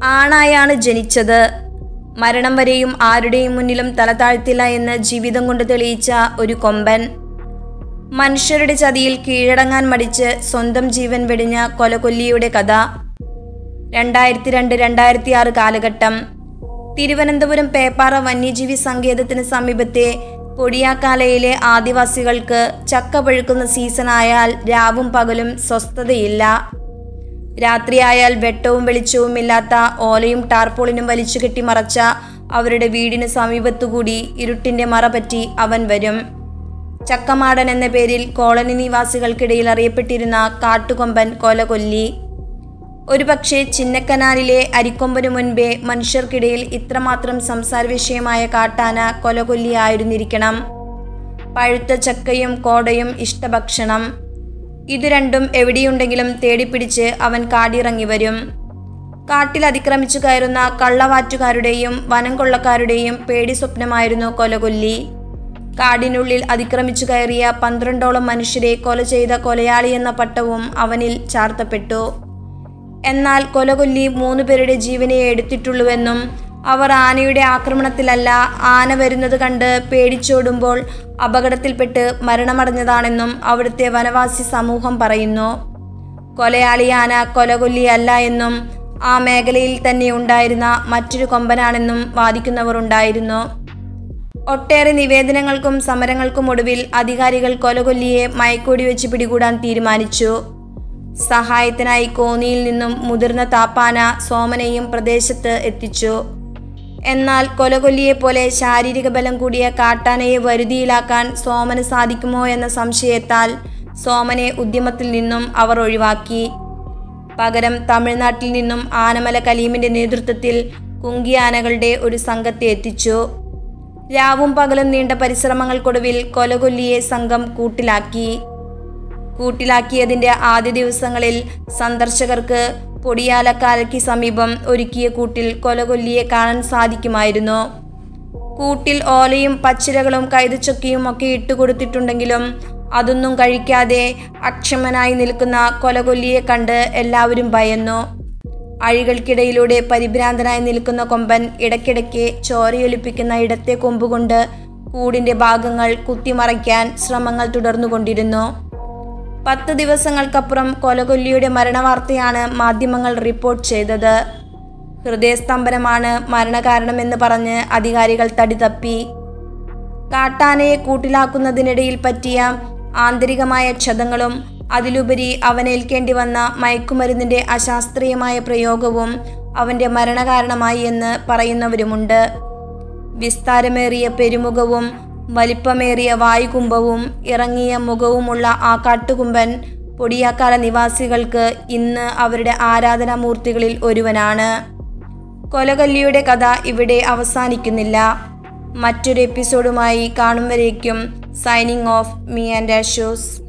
ആണായാണ് ജനിച്ചത് മരണം വരെയും ആരുടെയും മുന്നിലും തല താഴ്ത്തില്ല എന്ന് ജീവിതം കൊണ്ട് തെളിയിച്ച ഒരു കൊമ്പൻ മനുഷ്യരുടെ ചതിയിൽ കീഴടങ്ങാൻ മടിച്ച് സ്വന്തം ജീവൻ വെടിഞ്ഞ കൊലകൊല്ലിയുടെ കഥ രണ്ടായിരത്തി രണ്ട് രണ്ടായിരത്തി ആറ് കാലഘട്ടം തിരുവനന്തപുരം പേപ്പാറ വന്യജീവി സങ്കേതത്തിന് സമീപത്തെ പൊടിയാക്കാലയിലെ ആദിവാസികൾക്ക് ചക്ക പഴുക്കുന്ന സീസണായാൽ രാവും പകലും സ്വസ്ഥതയില്ല രാത്രിയായാൽ വെട്ടവും വെളിച്ചവും ഇല്ലാത്ത ഓലയും ടാർപോളിനും വലിച്ചു കെട്ടി മറച്ച അവരുടെ വീടിന് സമീപത്തുകൂടി ഇരുട്ടിന്റെ മറ പറ്റി അവൻ വരും ചക്കമാടൻ എന്ന പേരിൽ കോളനി നിവാസികൾക്കിടയിൽ അറിയപ്പെട്ടിരുന്ന കാട്ടുകൊമ്പൻ കൊലകൊല്ലി ഒരുപക്ഷെ ചിന്നക്കനാലിലെ അരിക്കൊമ്പനു മുൻപേ മനുഷ്യർക്കിടയിൽ ഇത്രമാത്രം സംസാര വിഷയമായ കാട്ടാന കൊലകൊല്ലിയായിരുന്നിരിക്കണം പഴുത്ത ചക്കയും കോടയും ഇഷ്ടഭക്ഷണം ഇത് രണ്ടും എവിടെയുണ്ടെങ്കിലും തേടിപ്പിടിച്ച് അവൻ കാടിറങ്ങി വരും കാട്ടിൽ അതിക്രമിച്ചു കയറുന്ന കള്ളവാറ്റുകാരുടെയും വനം കൊള്ളക്കാരുടെയും പേടി സ്വപ്നമായിരുന്നു കൊലകൊല്ലി കാടിനുള്ളിൽ അതിക്രമിച്ചു കയറിയ പന്ത്രണ്ടോളം മനുഷ്യരെ കൊല ചെയ്ത കൊലയാളി എന്ന പട്ടവും അവനിൽ ചാർത്തപ്പെട്ടു എന്നാൽ കൊലകൊല്ലി മൂന്നു പേരുടെ ജീവനെ എടുത്തിട്ടുള്ളൂവെന്നും അവർ ആനയുടെ ആക്രമണത്തിലല്ല ആന വരുന്നത് കണ്ട് പേടിച്ചോടുമ്പോൾ അപകടത്തിൽപ്പെട്ട് മരണമടഞ്ഞതാണെന്നും അവിടുത്തെ വനവാസി സമൂഹം പറയുന്നു കൊലയാളി ആന കൊലകൊല്ലിയല്ല എന്നും ആ മേഖലയിൽ തന്നെ ഉണ്ടായിരുന്ന മറ്റൊരു കൊമ്പനാണെന്നും വാദിക്കുന്നവർ ഉണ്ടായിരുന്നു ഒട്ടേറെ നിവേദനങ്ങൾക്കും സമരങ്ങൾക്കും ഒടുവിൽ അധികാരികൾ കൊലകൊല്ലിയെ മയക്കോടി വെച്ച് പിടികൂടാൻ തീരുമാനിച്ചു സഹായത്തിനായി കോന്നിയിൽ നിന്നും മുതിർന്ന താപ്പാന സോമനെയും പ്രദേശത്ത് എത്തിച്ചു എന്നാൽ കൊലകൊല്ലിയെ പോലെ ശാരീരിക ബലം കൂടിയ കാട്ടാനയെ വരുതിയിലാക്കാൻ സോമന് സാധിക്കുമോ എന്ന സംശയത്താൽ സോമനെ ഉദ്യമത്തിൽ നിന്നും അവർ ഒഴിവാക്കി പകരം തമിഴ്നാട്ടിൽ നിന്നും ആനമല കലീമിന്റെ നേതൃത്വത്തിൽ കുങ്കിയാനകളുടെ ഒരു സംഘത്തെ എത്തിച്ചു രാവും പകലും നീണ്ട പരിശ്രമങ്ങൾക്കൊടുവിൽ കൊലകൊല്ലിയെ സംഘം കൂട്ടിലാക്കി കൂട്ടിലാക്കിയതിന്റെ ആദ്യ ദിവസങ്ങളിൽ സന്ദർശകർക്ക് പൊടിയാലക്കാലയ്ക്ക് സമീപം ഒരുക്കിയ കൂട്ടിൽ കൊലകൊല്ലിയെ കാണാൻ സാധിക്കുമായിരുന്നു കൂട്ടിൽ ഓലയും പച്ചിലകളും കൈതച്ചൊക്കിയും ഒക്കെ ഇട്ടുകൊടുത്തിട്ടുണ്ടെങ്കിലും അതൊന്നും കഴിക്കാതെ അക്ഷമനായി നിൽക്കുന്ന കൊലകൊല്ലിയെ കണ്ട് എല്ലാവരും ഭയന്നു അഴികൾക്കിടയിലൂടെ പരിഭ്രാന്തനായി നിൽക്കുന്ന കൊമ്പൻ ഇടയ്ക്കിടയ്ക്ക് ചോരയൊലിപ്പിക്കുന്ന ഇടത്തെ കൊമ്പുകൊണ്ട് കൂടിന്റെ ഭാഗങ്ങൾ കുത്തിമറയ്ക്കാൻ ശ്രമങ്ങൾ തുടർന്നുകൊണ്ടിരുന്നു പത്ത് ദിവസങ്ങൾക്കപ്പുറം കൊലകൊല്ലിയുടെ മരണവാർത്തയാണ് മാധ്യമങ്ങൾ റിപ്പോർട്ട് ചെയ്തത് ഹൃദയസ്തംഭനമാണ് മരണകാരണമെന്ന് പറഞ്ഞ് അധികാരികൾ തടിതപ്പി കാട്ടാനയെ കൂട്ടിലാക്കുന്നതിനിടയിൽ പറ്റിയ ആന്തരികമായ ക്ഷതങ്ങളും അതിലുപരി അവനേൽക്കേണ്ടി വന്ന മയക്കുമരുന്നിന്റെ അശാസ്ത്രീയമായ പ്രയോഗവും അവന്റെ മരണകാരണമായി എന്ന് പറയുന്നവരുമുണ്ട് വിസ്താരമേറിയ പെരുമുഖവും വലിപ്പമേറിയ വായുകുംഭവും ഇറങ്ങിയ മുഖവുമുള്ള ആ കാട്ടുകുമ്പൻ പൊടിയാക്കാല നിവാസികൾക്ക് ഇന്ന് അവരുടെ ആരാധനാമൂർത്തികളിൽ ഒരുവനാണ് കൊലകല്ലിയുടെ കഥ ഇവിടെ അവസാനിക്കുന്നില്ല മറ്റൊരു എപ്പിസോഡുമായി കാണും വരേക്കും സൈനിങ് ഓഫ് മീ ആൻഡ് ആഷോസ്